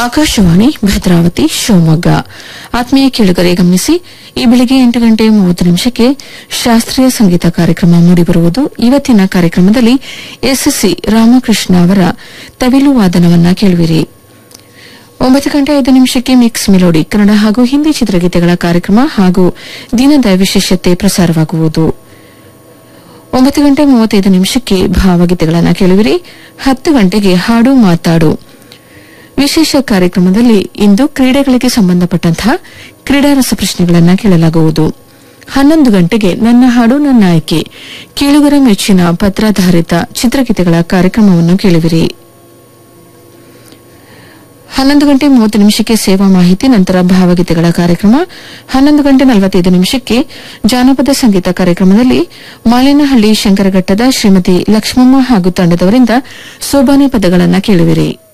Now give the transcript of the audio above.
ಆಕಾಶವಾಣಿ ಭದ್ರಾವತಿ ಶಿವಮೊಗ್ಗ ಆತ್ಮೀಯ ಕೇಳುಗರೆ ಗಮನಿಸಿ ಈ ಬೆಳಿಗ್ಗೆ ಎಂಟು ಗಂಟೆ ಮೂವತ್ತು ನಿಮಿಷಕ್ಕೆ ಶಾಸ್ತ್ರೀಯ ಸಂಗೀತ ಕಾರ್ಯಕ್ರಮ ಮೂಡಿಬರುವುದು ಇವತ್ತಿನ ಕಾರ್ಯಕ್ರಮದಲ್ಲಿ ಎಸ್ಎಸ್ಸಿ ರಾಮಕೃಷ್ಣ ಅವರ ತವಿಲು ವಾದನವನ್ನ ಕೇಳುವಿರಿ ಒಂಬತ್ತು ಗಂಟೆ ಐದು ನಿಮಿಷಕ್ಕೆ ಮಿಕ್ಸ್ ಮೆಲೋಡಿ ಕನ್ನಡ ಹಾಗೂ ಹಿಂದಿ ಚಿತ್ರಗೀತೆಗಳ ಕಾರ್ಯಕ್ರಮ ಹಾಗೂ ದಿನದ ವಿಶೇಷತೆ ಪ್ರಸಾರವಾಗುವುದು ಒಂಬತ್ತು ಗಂಟೆ ಮೂವತ್ತೈದು ನಿಮಿಷಕ್ಕೆ ಭಾವಗೀತೆಗಳನ್ನು ಕೇಳುವಿರಿ ಹತ್ತು ಗಂಟೆಗೆ ಹಾಡು ಮಾತಾಡು ವಿಶೇಷ ಕಾರ್ಯಕ್ರಮದಲ್ಲಿ ಇಂದು ಕ್ರೀಡೆಗಳಿಗೆ ಸಂಬಂಧಪಟ್ಟಂತಹ ಕ್ರೀಡಾ ರಸಪ್ರಶ್ನೆಗಳನ್ನು ಕೇಳಲಾಗುವುದು ಹನ್ನೊಂದು ಗಂಟೆಗೆ ನನ್ನ ಹಾಡು ನನ್ನ ಆಯ್ಕೆ ಕೇಳುಗರ ಮೆಚ್ಚಿನ ಪತ್ರಾಧಾರಿತ ಚಿತ್ರಗೀತೆಗಳ ಕಾರ್ಯಕ್ರಮವನ್ನು ಕೇಳುವಿರಿ ಹನ್ನೊಂದು ಗಂಟೆ ಮೂವತ್ತು ನಿಮಿಷಕ್ಕೆ ಸೇವಾ ಮಾಹಿತಿ ನಂತರ ಭಾವಗೀತೆಗಳ ಕಾರ್ಯಕ್ರಮ ಹನ್ನೊಂದು ಗಂಟೆ ನಲವತ್ತೈದು ನಿಮಿಷಕ್ಕೆ ಜಾನಪದ ಸಂಗೀತ ಕಾರ್ಯಕ್ರಮದಲ್ಲಿ ಮಾಲಿನಹಳ್ಳಿ ಶಂಕರಘಟ್ಟದ ಶ್ರೀಮತಿ ಲಕ್ಷ್ಮಮ್ಮ ಹಾಗೂ ತಂಡದವರಿಂದ ಸೋಬಾನೆ ಪದಗಳನ್ನು ಕೇಳುವಿರಿ